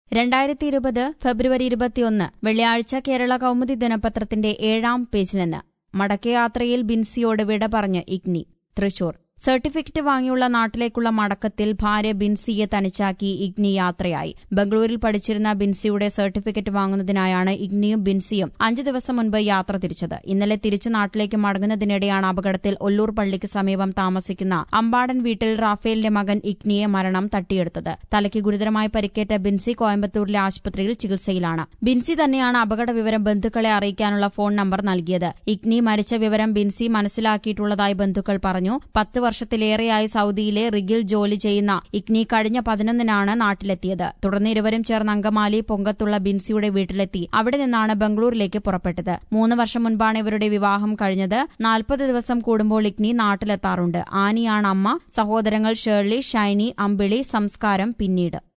രണ്ടായിരത്തി ഇരുപത് ഫെബ്രുവരി ഇരുപത്തിയൊന്ന് വെള്ളിയാഴ്ച കേരള കൗമുദി ദിനപത്രത്തിന്റെ ഏഴാം പേജിൽ നിന്ന് മടക്കയാത്രയിൽ ബിൻസിയോട് വിട പറഞ്ഞ് ഇഗ്നി തൃശൂർ സർട്ടിഫിക്കറ്റ് വാങ്ങിയുള്ള നാട്ടിലേക്കുള്ള മടക്കത്തിൽ ഭാര്യ ബിൻസിയെ തനിച്ചാക്കി ഇഗ്നി യാത്രയായി ബംഗളൂരിൽ പഠിച്ചിരുന്ന ബിൻസിയുടെ സർട്ടിഫിക്കറ്റ് വാങ്ങുന്നതിനായാണ് ഇഗ്നിയും ബിൻസിയും അഞ്ചു ദിവസം മുൻപ് യാത്ര തിരിച്ചത് ഇന്നലെ തിരിച്ച് നാട്ടിലേക്ക് മടങ്ങുന്നതിനിടെയാണ് അപകടത്തിൽ ഒല്ലൂർ പള്ളിക്ക് സമീപം താമസിക്കുന്ന അമ്പാടൻ വീട്ടിൽ റാഫേലിന്റെ മകൻ ഇഗ്നിയെ മരണം തട്ടിയെടുത്തത് തലയ്ക്ക് ഗുരുതരമായി പരിക്കേറ്റ ബിൻസി കോയമ്പത്തൂരിലെ ആശുപത്രിയിൽ ചികിത്സയിലാണ് ബിൻസി തന്നെയാണ് അപകട വിവരം ബന്ധുക്കളെ അറിയിക്കാനുള്ള ഫോൺ നമ്പർ നൽകിയത് ഇഗ്നി മരിച്ച വിവരം ബിൻസി മനസ്സിലാക്കിയിട്ടുള്ളതായി ബന്ധുക്കൾ പറഞ്ഞു പത്ത് വർഷത്തിലേറെയായി സൌദിയിലെ റിഗിൽ ജോലി ചെയ്യുന്ന ഇഗ്നി കഴിഞ്ഞ പതിനൊന്നിനാണ് നാട്ടിലെത്തിയത് തുടർന്ന് ഇരുവരും ചേർന്ന് അങ്കമാലി പൊങ്കത്തുള്ള ബിൻസിയുടെ വീട്ടിലെത്തി അവിടെ നിന്നാണ് ബംഗളൂരിലേക്ക് പുറപ്പെട്ടത് മൂന്ന് വർഷം മുൻപാണ് ഇവരുടെ വിവാഹം കഴിഞ്ഞത് നാൽപ്പത് ദിവസം കൂടുമ്പോൾ ഇഗ്നി നാട്ടിലെത്താറുണ്ട് ആനിയാണ് അമ്മ സഹോദരങ്ങൾ ഷേർലി ഷൈനി അമ്പിളി സംസ്കാരം പിന്നീട്